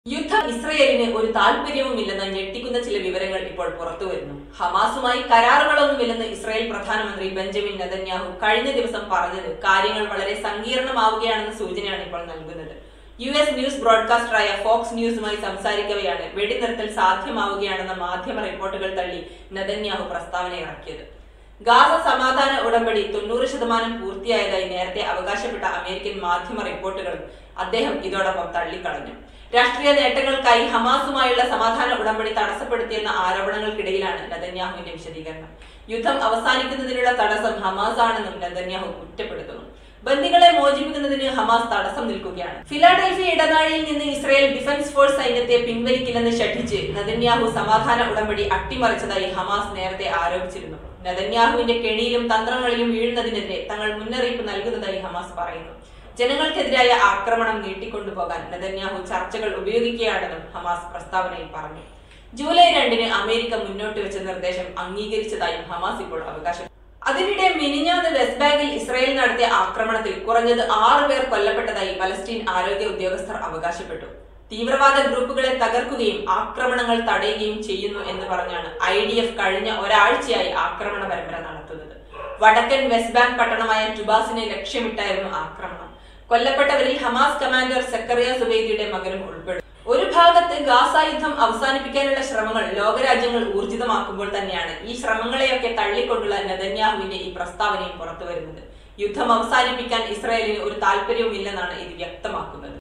യുദ്ധം ഇസ്രയേലിന് ഒരു താല്പര്യവുമില്ലെന്ന് ഞെട്ടിക്കുന്ന ചില വിവരങ്ങൾ ഇപ്പോൾ പുറത്തു വരുന്നു ഹമാസുമായി കരാറുകളൊന്നുമില്ലെന്ന് ഇസ്രായേൽ പ്രധാനമന്ത്രി ബെഞ്ചമിൻ നെതന്യാഹു കഴിഞ്ഞ ദിവസം പറഞ്ഞത് കാര്യങ്ങൾ വളരെ സങ്കീർണമാവുകയാണെന്ന സൂചനയാണ് ഇപ്പോൾ നൽകുന്നത് യു എസ് ന്യൂസ് ബ്രോഡ്കാസ്റ്ററായ ഫോക്സ് ന്യൂസുമായി സംസാരിക്കവെയാണ് വെടിനിർത്തൽ സാധ്യമാവുകയാണെന്ന മാധ്യമ റിപ്പോർട്ടുകൾ തള്ളി നെതന്യാഹു പ്രസ്താവന ഇറക്കിയത് ഗാസ സമാധാന ഉടമ്പടി തൊണ്ണൂറ് ശതമാനം പൂർത്തിയായതായി നേരത്തെ അവകാശപ്പെട്ട അമേരിക്കൻ മാധ്യമ റിപ്പോർട്ടുകളും അദ്ദേഹം ഇതോടൊപ്പം തള്ളിക്കളഞ്ഞു രാഷ്ട്രീയ നേട്ടങ്ങൾക്കായി ഹമാസുമായുള്ള സമാധാന ഉടമ്പടി തടസ്സപ്പെടുത്തിയെന്ന ആരോപണങ്ങൾക്കിടയിലാണ് നെതന്യാഹുവിന്റെ വിശദീകരണം യുദ്ധം അവസാനിക്കുന്നതിനുള്ള തടസ്സം ഹമാസ് ആണെന്നും നെതന്യാഹു കുറ്റപ്പെടുത്തുന്നു ബന്ദികളെ മോചിപ്പിക്കുന്നതിന് ഹമാസ് തടസ്സം നിൽക്കുകയാണ് ഫിലാഡൽഫിയ ഇടനാഴിയിൽ നിന്ന് ഇസ്രായേൽ ഡിഫൻസ് ഫോഴ്സ് സൈന്യത്തെ പിൻവലിക്കില്ലെന്ന് ശഠിച്ച് നെതന്യാഹു സമാധാന ഉടമ്പടി അട്ടിമറിച്ചതായി ഹമാസ് നേരത്തെ ആരോപിച്ചിരുന്നു നെതന്യാഹുവിന്റെ കെണിയിലും തന്ത്രങ്ങളിലും വീഴുന്നതിനെതിരെ തങ്ങൾ മുന്നറിയിപ്പ് നൽകുന്നതായി ഹമാസ് പറയുന്നു ജനങ്ങൾക്കെതിരായ ആക്രമണം നീട്ടിക്കൊണ്ടുപോകാൻ നെതന്യാഹു ചർച്ചകൾ ഉപയോഗിക്കുകയാണെന്നും ഹമാസ് പ്രസ്താവനയിൽ പറഞ്ഞു ജൂലൈ രണ്ടിന് അമേരിക്ക മുന്നോട്ട് വെച്ച നിർദ്ദേശം അംഗീകരിച്ചതായും ഹമാസ് ഇപ്പോൾ അവകാശം അതിനിടെ മിനിഞ്ഞാന്ന് വെസ്റ്റ് ബാങ്കിൽ ഇസ്രായേൽ നടത്തിയ ആക്രമണത്തിൽ കുറഞ്ഞത് ആറ് പേർ കൊല്ലപ്പെട്ടതായി പലസ്തീൻ ആരോഗ്യ ഉദ്യോഗസ്ഥർ അവകാശപ്പെട്ടു തീവ്രവാദ ഗ്രൂപ്പുകളെ തകർക്കുകയും ആക്രമണങ്ങൾ തടയുകയും ചെയ്യുന്നു എന്ന് പറഞ്ഞാണ് ഐ ഡി എഫ് കഴിഞ്ഞ ഒരാഴ്ചയായി ആക്രമണ പരമ്പര നടത്തുന്നത് വടക്കൻ വെസ്റ്റ് ബാങ്ക് പട്ടണമായ ജുബാസിനെ ലക്ഷ്യമിട്ടായിരുന്നു ആക്രമണം കൊല്ലപ്പെട്ടവരിൽ ഹമാസ് കമാൻഡർ സെക്കറിയ സുബൈദിയുടെ മകനും ഉൾപ്പെടും ഒരു ഭാഗത്ത് ഗാസ യുദ്ധം അവസാനിപ്പിക്കാനുള്ള ശ്രമങ്ങൾ ലോകരാജ്യങ്ങൾ ഊർജിതമാക്കുമ്പോൾ തന്നെയാണ് ഈ ശ്രമങ്ങളെയൊക്കെ തള്ളിക്കൊണ്ടുള്ള നെതന്യാഹുവിന്റെ ഈ പ്രസ്താവനയും പുറത്തുവരുന്നത് യുദ്ധം അവസാനിപ്പിക്കാൻ ഇസ്രായേലിന് ഒരു താല്പര്യവും ഇല്ലെന്നാണ് ഇത് വ്യക്തമാക്കുന്നത്